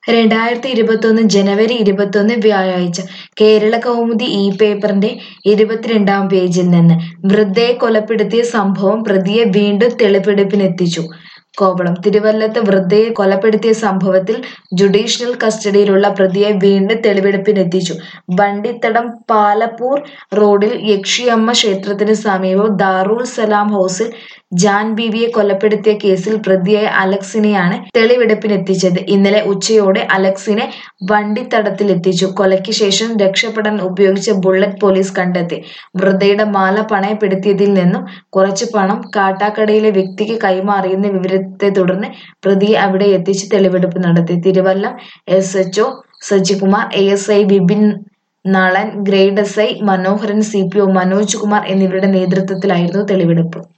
രണ്ടായിരത്തി ഇരുപത്തൊന്ന് ജനുവരി ഇരുപത്തൊന്ന് വ്യാഴാഴ്ച കേരള കൗമുദി ഈ പേപ്പറിന്റെ ഇരുപത്തിരണ്ടാം പേജിൽ നിന്ന് വൃദ്ധയെ കൊലപ്പെടുത്തിയ സംഭവം പ്രതിയെ വീണ്ടും തെളിവെടുപ്പിനെത്തിച്ചു കോവളം തിരുവല്ലത്ത് വൃദ്ധയെ കൊലപ്പെടുത്തിയ സംഭവത്തിൽ ജുഡീഷ്യൽ കസ്റ്റഡിയിലുള്ള പ്രതിയെ വീണ്ടും തെളിവെടുപ്പിനെത്തിച്ചു വണ്ടിത്തടം പാലപ്പൂർ റോഡിൽ യക്ഷിയമ്മ ക്ഷേത്രത്തിന് സമീപം ദാറുൽ സലാം ഹൗസിൽ ജാൻ ബീവിയെ കൊലപ്പെടുത്തിയ കേസിൽ പ്രതിയായ അലക്സിനെയാണ് തെളിവെടുപ്പിനെത്തിച്ചത് ഇന്നലെ ഉച്ചയോടെ അലക്സിനെ വണ്ടിത്തടത്തിലെത്തിച്ചു കൊലയ്ക്ക് ശേഷം രക്ഷപ്പെടാൻ ഉപയോഗിച്ച ബുള്ളറ്റ് പോലീസ് കണ്ടെത്തി വൃദ്ധയുടെ മാല പണയപ്പെടുത്തിയതിൽ നിന്നും കുറച്ച് പണം കാട്ടാക്കടയിലെ വ്യക്തിക്ക് കൈമാറിയെന്ന വിവരത്തെ തുടർന്ന് പ്രതിയെ അവിടെ എത്തിച്ച് തെളിവെടുപ്പ് നടത്തി Thiruvallam S H Sajikumar A S I Vipin Nalan grade S I Manoharan C P O Manoj Kumar എന്നിവരുടെ നേതൃത്വത്തിലായിരുന്നു തെളിവെടുപ്പ്